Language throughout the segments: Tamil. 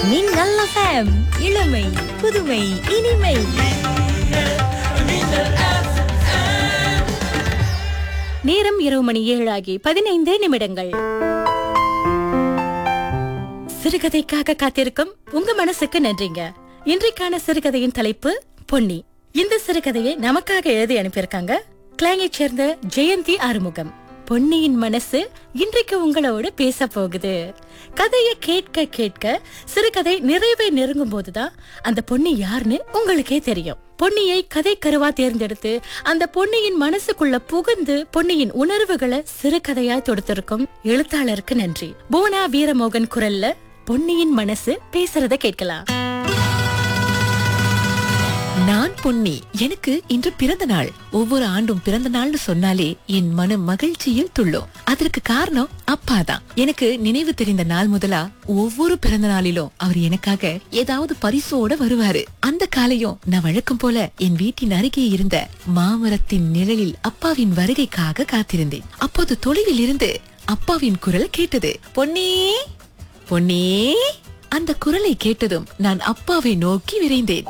மின்னல் FM இளமை புதுமை இனிமை நேரம் இரவு மணி ஏழாகி பதினைந்து நிமிடங்கள் சிறுகதைக்காக காத்திருக்கும் உங்க மனசுக்கு நன்றிங்க இன்றைக்கான சிறுகதையின் தலைப்பு பொன்னி இந்த சிறுகதையை நமக்காக எழுதி அனுப்பியிருக்காங்க கிளாங்கை சேர்ந்த ஜெயந்தி ஆறுமுகம் பொன்னியின் மனசு இன்றைக்கு உங்களோடு பேச போகுது கதையை கேட்க கேட்க சிறுகதை நிறைவை நெருங்கும் போதுதான் அந்த பொன்னி யாருன்னு உங்களுக்கே தெரியும் பொன்னியை கதை கருவா தேர்ந்தெடுத்து அந்த பொன்னியின் மனசுக்குள்ள புகுந்து பொன்னியின் உணர்வுகளை சிறுகதையாய் தொடுத்திருக்கும் எழுத்தாளருக்கு நன்றி புவனா வீரமோகன் குரல்ல பொன்னியின் மனசு பேசுறத கேட்கலாம் நான் பொன்னி எனக்கு இன்று பிறந்த நாள் ஒவ்வொரு ஆண்டும் பிறந்த நாள்னு சொன்னாலே என் மனம் மகிழ்ச்சியில் துள்ளும் அதற்கு காரணம் அப்பா தான் எனக்கு நினைவு தெரிந்த நாள் முதலா ஒவ்வொரு பிறந்த நாளிலும் அவர் எனக்காக ஏதாவது பரிசோட வருவாரு அந்த காலையும் நான் வழக்கம் போல என் வீட்டின் அருகே இருந்த மாமரத்தின் நிழலில் அப்பாவின் வருகைக்காக காத்திருந்தேன் அப்போது தொலைவில் இருந்து அப்பாவின் குரல் கேட்டது பொன்னி பொன்னி அந்த குரலை கேட்டதும் நான் அப்பாவை நோக்கி விரைந்தேன்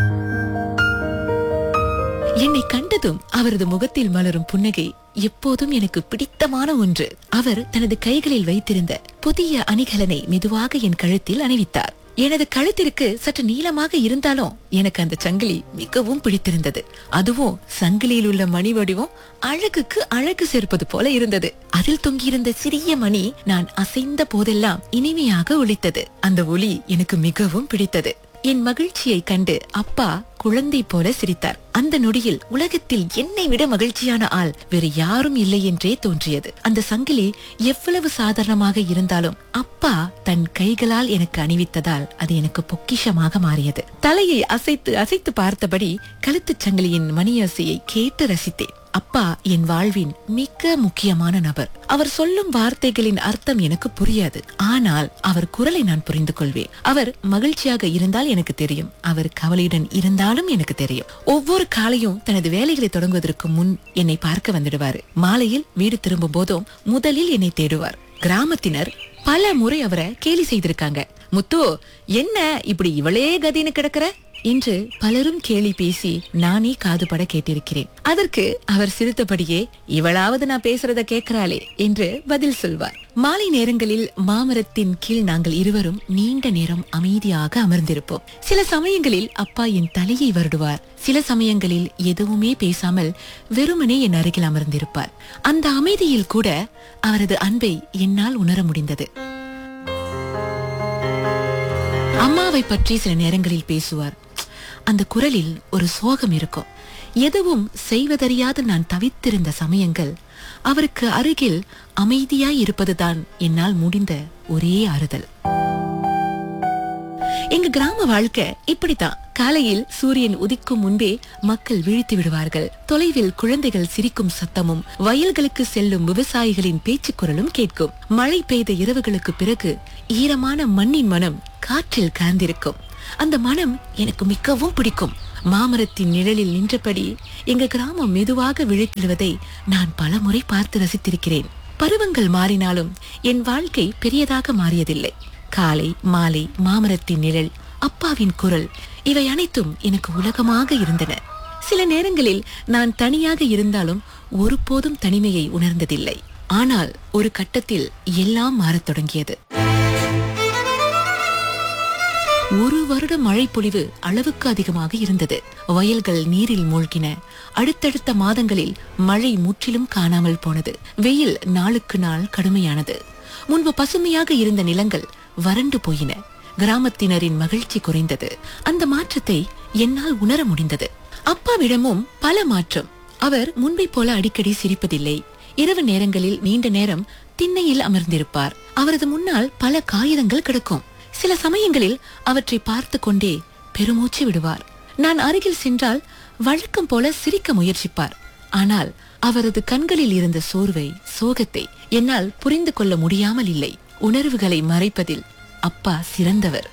என்னை கண்டதும் அவரது முகத்தில் மலரும் புன்னகை எப்போதும் எனக்கு பிடித்தமான ஒன்று அவர் தனது கைகளில் வைத்திருந்த புதிய அணிகலனை மெதுவாக என் கழுத்தில் அணிவித்தார் எனது கழுத்திற்கு சற்று நீளமாக இருந்தாலும் எனக்கு அந்த சங்கிலி மிகவும் பிடித்திருந்தது அதுவும் சங்கிலியில் உள்ள மணி வடிவம் அழகுக்கு அழகு சேர்ப்பது போல இருந்தது அதில் தொங்கியிருந்த சிறிய மணி நான் அசைந்த போதெல்லாம் இனிமையாக ஒலித்தது அந்த ஒலி எனக்கு மிகவும் பிடித்தது என் மகிழ்ச்சியை கண்டு அப்பா குழந்தை போல சிரித்தார் அந்த நொடியில் உலகத்தில் என்னை விட மகிழ்ச்சியான ஆள் வேறு யாரும் இல்லை என்றே தோன்றியது அந்த சங்கிலி எவ்வளவு சாதாரணமாக இருந்தாலும் அப்பா தன் கைகளால் எனக்கு அணிவித்ததால் அது எனக்கு பொக்கிஷமாக மாறியது தலையை அசைத்து அசைத்து பார்த்தபடி கழுத்துச் சங்கிலியின் மணியோசையை கேட்டு ரசித்தேன் அப்பா என் வாழ்வின் மிக முக்கியமான நபர் அவர் சொல்லும் வார்த்தைகளின் அர்த்தம் எனக்கு புரியாது ஆனால் அவர் குரலை நான் புரிந்து கொள்வேன் அவர் மகிழ்ச்சியாக இருந்தால் எனக்கு தெரியும் அவர் கவலையுடன் இருந்தாலும் எனக்கு தெரியும் ஒவ்வொரு காலையும் தனது வேலைகளை தொடங்குவதற்கு முன் என்னை பார்க்க வந்துடுவாரு மாலையில் வீடு திரும்பும் போதும் முதலில் என்னை தேடுவார் கிராமத்தினர் பல முறை அவரை கேலி செய்திருக்காங்க முத்து என்ன இப்படி இவளே கதின்னு கிடக்குற என்று பலரும் கேலி பேசி நானே காதுபட கேட்டிருக்கிறேன் அதற்கு அவர் சிரித்தபடியே இவளாவது நான் பேசுறத கேட்கிறாளே என்று பதில் சொல்வார் மாலை நேரங்களில் மாமரத்தின் கீழ் நாங்கள் இருவரும் நீண்ட நேரம் அமைதியாக அமர்ந்திருப்போம் சில சமயங்களில் அப்பா என் தலையை வருடுவார் சில சமயங்களில் எதுவுமே பேசாமல் வெறுமனே என் அருகில் அமர்ந்திருப்பார் அந்த அமைதியில் கூட அவரது அன்பை என்னால் உணர முடிந்தது அம்மாவை பற்றி சில நேரங்களில் பேசுவார் அந்த குரலில் ஒரு சோகம் இருக்கும் எதுவும் செய்வதறியாது நான் தவித்திருந்த சமயங்கள் அவருக்கு அருகில் அமைதியாய் இருப்பதுதான் என்னால் முடிந்த ஒரே ஆறுதல் எங்க கிராம வாழ்க்கை இப்படித்தான் காலையில் சூரியன் உதிக்கும் முன்பே மக்கள் விழித்து விடுவார்கள் தொலைவில் குழந்தைகள் சிரிக்கும் சத்தமும் வயல்களுக்கு செல்லும் விவசாயிகளின் பேச்சுக் குரலும் கேட்கும் மழை பெய்த இரவுகளுக்கு பிறகு ஈரமான மண்ணின் மனம் காற்றில் கலந்திருக்கும் அந்த மனம் எனக்கு மிகவும் பிடிக்கும் மாமரத்தின் நிழலில் நின்றபடி எங்க கிராமம் மெதுவாக விழித்தெழுவதை நான் பலமுறை பார்த்து ரசித்திருக்கிறேன் பருவங்கள் மாறினாலும் என் வாழ்க்கை பெரியதாக மாறியதில்லை காலை மாலை மாமரத்தின் நிழல் அப்பாவின் குரல் இவை அனைத்தும் எனக்கு உலகமாக இருந்தன சில நேரங்களில் நான் தனியாக இருந்தாலும் ஒருபோதும் தனிமையை உணர்ந்ததில்லை ஆனால் ஒரு கட்டத்தில் எல்லாம் மாறத் தொடங்கியது ஒரு வருட மழை பொழிவு அளவுக்கு அதிகமாக இருந்தது வயல்கள் நீரில் மூழ்கின அடுத்தடுத்த மாதங்களில் மழை முற்றிலும் காணாமல் போனது வெயில் நாளுக்கு நாள் கடுமையானது முன்பு பசுமையாக இருந்த நிலங்கள் வறண்டு போயின கிராமத்தினரின் மகிழ்ச்சி குறைந்தது அந்த மாற்றத்தை என்னால் உணர முடிந்தது அப்பாவிடமும் பல மாற்றம் அவர் முன்பை போல அடிக்கடி சிரிப்பதில்லை இரவு நேரங்களில் நீண்ட நேரம் திண்ணையில் அமர்ந்திருப்பார் அவரது முன்னால் பல காகிதங்கள் கிடக்கும் சில சமயங்களில் அவற்றை பார்த்து கொண்டே பெருமூச்சு விடுவார் நான் அருகில் சென்றால் வழக்கம் போல சிரிக்க முயற்சிப்பார் ஆனால் அவரது கண்களில் இருந்த சோர்வை சோகத்தை என்னால் புரிந்து கொள்ள முடியாமல் இல்லை உணர்வுகளை மறைப்பதில் அப்பா சிறந்தவர்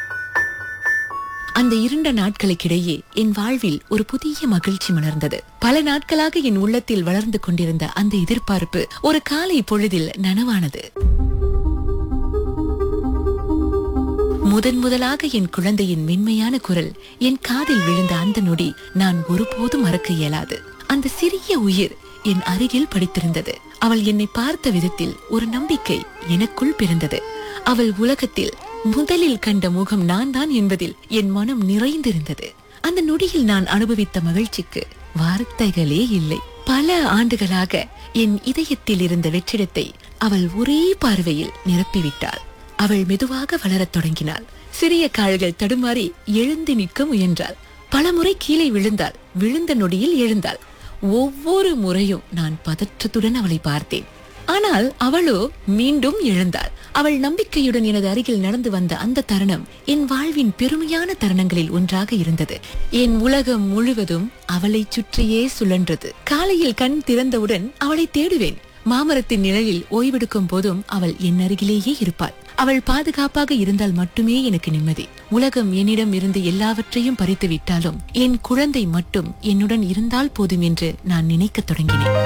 அந்த இருண்ட நாட்களுக்கிடையே என் வாழ்வில் ஒரு புதிய மகிழ்ச்சி மலர்ந்தது பல நாட்களாக என் உள்ளத்தில் வளர்ந்து கொண்டிருந்த அந்த எதிர்பார்ப்பு ஒரு காலை பொழுதில் நனவானது முதன் முதலாக என் குழந்தையின் மென்மையான குரல் என் காதில் விழுந்த அந்த நொடி நான் ஒருபோதும் மறக்க இயலாது அந்த சிறிய உயிர் என் அருகில் படித்திருந்தது அவள் என்னை பார்த்த விதத்தில் ஒரு நம்பிக்கை எனக்குள் பிறந்தது அவள் உலகத்தில் முதலில் கண்ட முகம் நான் தான் என்பதில் என் மனம் நிறைந்திருந்தது அந்த நொடியில் நான் அனுபவித்த மகிழ்ச்சிக்கு வார்த்தைகளே இல்லை பல ஆண்டுகளாக என் இதயத்தில் இருந்த வெற்றிடத்தை அவள் ஒரே பார்வையில் நிரப்பிவிட்டாள் அவள் மெதுவாக வளரத் தொடங்கினாள் சிறிய கால்கள் தடுமாறி எழுந்து நிற்க முயன்றாள் பலமுறை கீழே விழுந்தாள் விழுந்த நொடியில் எழுந்தாள் ஒவ்வொரு முறையும் நான் பதற்றத்துடன் அவளை பார்த்தேன் ஆனால் அவளோ மீண்டும் எழுந்தாள் அவள் நம்பிக்கையுடன் எனது அருகில் நடந்து வந்த அந்த தருணம் என் வாழ்வின் பெருமையான தருணங்களில் ஒன்றாக இருந்தது என் உலகம் முழுவதும் அவளை சுற்றியே சுழன்றது காலையில் கண் திறந்தவுடன் அவளை தேடுவேன் மாமரத்தின் நிழலில் ஓய்வெடுக்கும் போதும் அவள் என் அருகிலேயே இருப்பாள் அவள் பாதுகாப்பாக இருந்தால் மட்டுமே எனக்கு நிம்மதி உலகம் என்னிடம் இருந்து எல்லாவற்றையும் பறித்து விட்டாலும் என் குழந்தை மட்டும் என்னுடன் இருந்தால் போதும் என்று நான் நினைக்கத் தொடங்கினேன்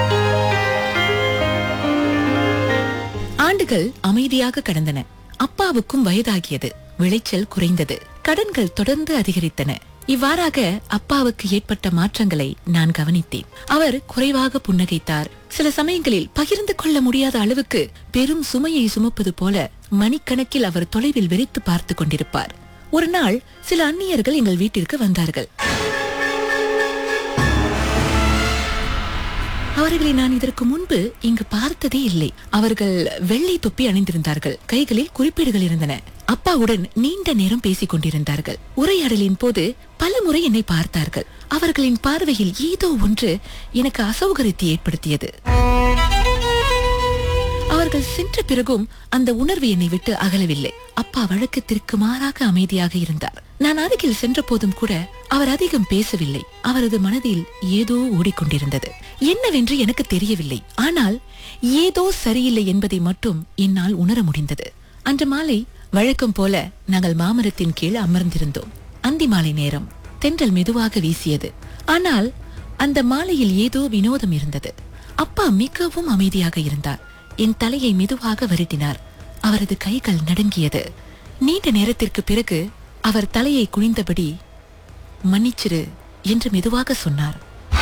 ஆண்டுகள் அமைதியாக கடந்தன அப்பாவுக்கும் வயதாகியது விளைச்சல் குறைந்தது கடன்கள் தொடர்ந்து அதிகரித்தன இவ்வாறாக அப்பாவுக்கு ஏற்பட்ட மாற்றங்களை நான் கவனித்தேன் அவர் குறைவாக புன்னகைத்தார் சில சமயங்களில் பகிர்ந்து கொள்ள முடியாத அளவுக்கு பெரும் சுமையை சுமப்பது போல மணிக்கணக்கில் அவர் தொலைவில் வெறித்து பார்த்து கொண்டிருப்பார் ஒரு நாள் சில அந்நியர்கள் எங்கள் வீட்டிற்கு வந்தார்கள் அவர்களை நான் இதற்கு முன்பு இங்கு பார்த்ததே இல்லை அவர்கள் வெள்ளை தொப்பி அணிந்திருந்தார்கள் கைகளில் குறிப்பீடுகள் இருந்தன அப்பாவுடன் நீண்ட நேரம் பேசிக் கொண்டிருந்தார்கள் உரையாடலின் போது பல முறை என்னை பார்த்தார்கள் அவர்களின் பார்வையில் ஏதோ ஒன்று எனக்கு அசௌகரியத்தை ஏற்படுத்தியது அவர்கள் சென்ற பிறகும் அந்த உணர்வு என்னை விட்டு அகலவில்லை அப்பா வழக்கத்திற்கு மாறாக அமைதியாக இருந்தார் நான் அருகில் சென்ற போதும் கூட அவர் அதிகம் பேசவில்லை அவரது மனதில் ஏதோ ஓடிக்கொண்டிருந்தது என்னவென்று எனக்கு தெரியவில்லை ஆனால் ஏதோ சரியில்லை என்பதை மட்டும் என்னால் உணர முடிந்தது அன்று மாலை வழக்கம் போல நாங்கள் மாமரத்தின் கீழ் அமர்ந்திருந்தோம் அந்தி மாலை நேரம் தென்றல் மெதுவாக வீசியது ஆனால் அந்த மாலையில் ஏதோ வினோதம் இருந்தது அப்பா மிகவும் அமைதியாக இருந்தார் என் தலையை மெதுவாக வருடினார் அவரது கைகள் நடுங்கியது நீண்ட நேரத்திற்கு பிறகு அவர் தலையை குனிந்தபடி மன்னிச்சிரு என்று மெதுவாக சொன்னார்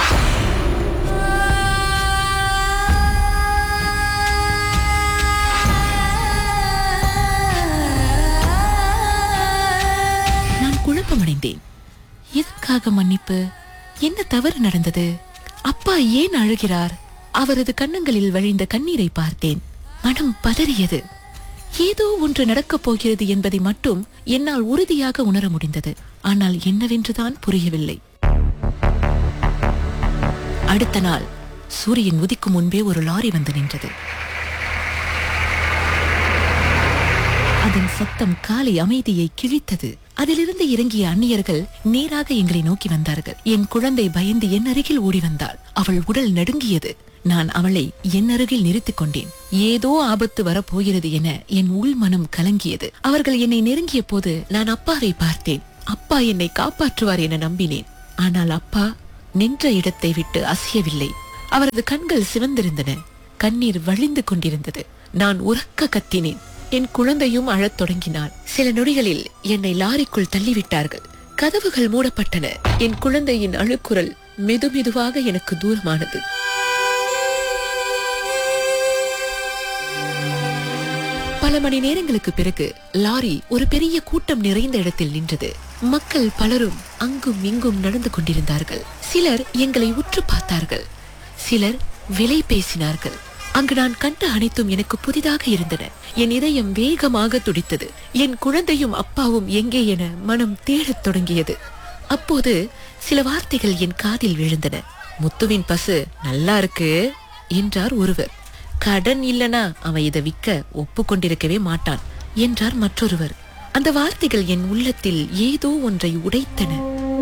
நான் குழப்பமடைந்தேன் எதற்காக மன்னிப்பு என்ன தவறு நடந்தது அப்பா ஏன் அழுகிறார் அவரது கன்னங்களில் வழிந்த கண்ணீரை பார்த்தேன் மனம் பதறியது ஏதோ ஒன்று நடக்கப் போகிறது என்பதை மட்டும் என்னால் உறுதியாக உணர முடிந்தது ஆனால் என்னவென்றுதான் புரியவில்லை அடுத்த நாள் சூரியன் உதிக்கும் முன்பே ஒரு லாரி வந்து நின்றது அதன் சத்தம் காலை அமைதியை கிழித்தது அதிலிருந்து இறங்கிய அந்நியர்கள் நேராக எங்களை நோக்கி வந்தார்கள் என் குழந்தை பயந்து என் அருகில் ஓடி வந்தாள் அவள் உடல் நடுங்கியது நான் அவளை என் அருகில் நிறுத்திக் கொண்டேன் ஏதோ ஆபத்து வரப்போகிறது என என் உள் மனம் கலங்கியது அவர்கள் என்னை நெருங்கிய போது நான் அப்பாவை பார்த்தேன் அப்பா என்னை காப்பாற்றுவார் என நம்பினேன் ஆனால் அப்பா நின்ற இடத்தை விட்டு அசையவில்லை அவரது கண்கள் சிவந்திருந்தன கண்ணீர் வழிந்து கொண்டிருந்தது நான் உறக்க கத்தினேன் என் குழந்தையும் அழத் தொடங்கினாள் சில நொடிகளில் என்னை லாரிக்குள் தள்ளிவிட்டார்கள் கதவுகள் மூடப்பட்டன என் குழந்தையின் அழுக்குரல் மெதுமெதுவாக எனக்கு தூரமானது பல மணி நேரங்களுக்கு பிறகு லாரி ஒரு பெரிய கூட்டம் நிறைந்த இடத்தில் நின்றது மக்கள் பலரும் அங்கும் இங்கும் நடந்து கொண்டிருந்தார்கள் சிலர் எங்களை உற்று பார்த்தார்கள் சிலர் விலை பேசினார்கள் அங்கு நான் கண்ட அனைத்தும் எனக்கு புதிதாக இருந்தன என் இதயம் வேகமாக துடித்தது என் குழந்தையும் அப்பாவும் எங்கே என மனம் தேடத் தொடங்கியது அப்போது சில வார்த்தைகள் என் காதில் விழுந்தன முத்துவின் பசு நல்லா இருக்கு என்றார் ஒருவர் கடன் இல்லனா அவன் இதை விற்க ஒப்புக்கொண்டிருக்கவே மாட்டான் என்றார் மற்றொருவர் அந்த வார்த்தைகள் என் உள்ளத்தில் ஏதோ ஒன்றை உடைத்தன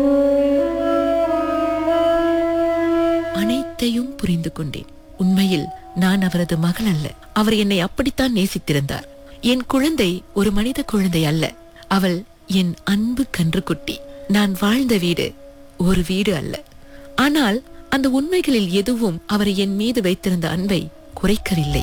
அனைத்தையும் புரிந்து கொண்டேன் உண்மையில் நான் அவரது மகள் அல்ல அவர் என்னை அப்படித்தான் நேசித்திருந்தார் என் குழந்தை ஒரு மனித குழந்தை அல்ல அவள் என் அன்பு கன்றுக்குட்டி நான் வாழ்ந்த வீடு ஒரு வீடு அல்ல ஆனால் அந்த உண்மைகளில் எதுவும் அவர் என் மீது வைத்திருந்த அன்பை குறைக்கவில்லை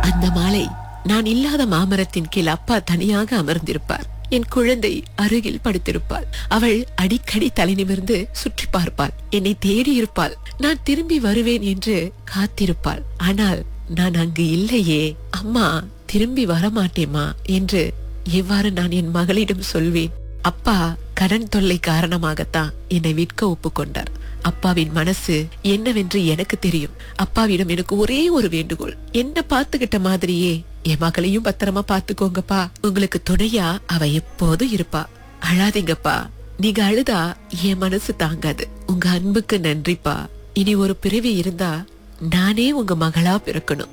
அந்த மாலை நான் இல்லாத மாமரத்தின் கீழ் அப்பா தனியாக அமர்ந்திருப்பார் என் குழந்தை அருகில் படுத்திருப்பாள் அவள் அடிக்கடி தலை நிமிர்ந்து சுற்றி பார்ப்பாள் என்னை தேடி இருப்பாள் நான் திரும்பி வருவேன் என்று காத்திருப்பாள் ஆனால் நான் அங்கு இல்லையே அம்மா திரும்பி வரமாட்டேமா என்று எவ்வாறு நான் என் மகளிடம் சொல்வேன் அப்பா கடன் தொல்லை காரணமாகத்தான் என்னை விற்க ஒப்புக்கொண்டார் அப்பாவின் மனசு என்னவென்று எனக்கு தெரியும் அப்பாவிடம் எனக்கு ஒரே ஒரு வேண்டுகோள் என்ன பார்த்துக்கிட்ட மாதிரியே என் மகளையும் பத்திரமா பாத்துக்கோங்கப்பா உங்களுக்கு துணையா அவ எப்போதும் இருப்பா அழாதீங்கப்பா நீங்க அழுதா என் மனசு தாங்காது உங்க அன்புக்கு நன்றிப்பா இனி ஒரு பிறவி இருந்தா நானே உங்க மகளா பிறக்கணும்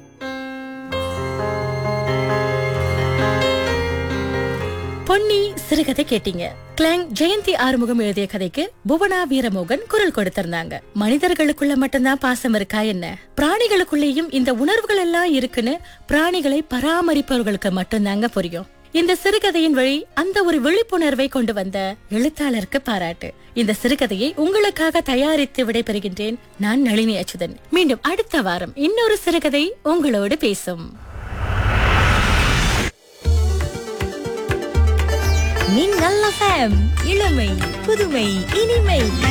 பொன்னி சிறுகதை கேட்டீங்க கிளாங் ஜெயந்தி ஆறுமுகம் எழுதிய கதைக்கு புவனா வீரமோகன் குரல் கொடுத்திருந்தாங்க மனிதர்களுக்குள்ள மட்டும்தான் பாசம் இருக்கா என்ன பிராணிகளுக்குள்ளேயும் இந்த உணர்வுகள் எல்லாம் இருக்குன்னு பிராணிகளை பராமரிப்பவர்களுக்கு மட்டும்தாங்க புரியும் இந்த சிறுகதையின் வழி அந்த ஒரு விழிப்புணர்வை கொண்டு வந்த எழுத்தாளருக்கு பாராட்டு இந்த சிறுகதையை உங்களுக்காக தயாரித்து விடைபெறுகின்றேன் நான் நளினி அச்சுதன் மீண்டும் அடுத்த வாரம் இன்னொரு சிறுகதை உங்களோடு பேசும் மின்னல் எஃப்எம் இளமை புதுமை இனிமை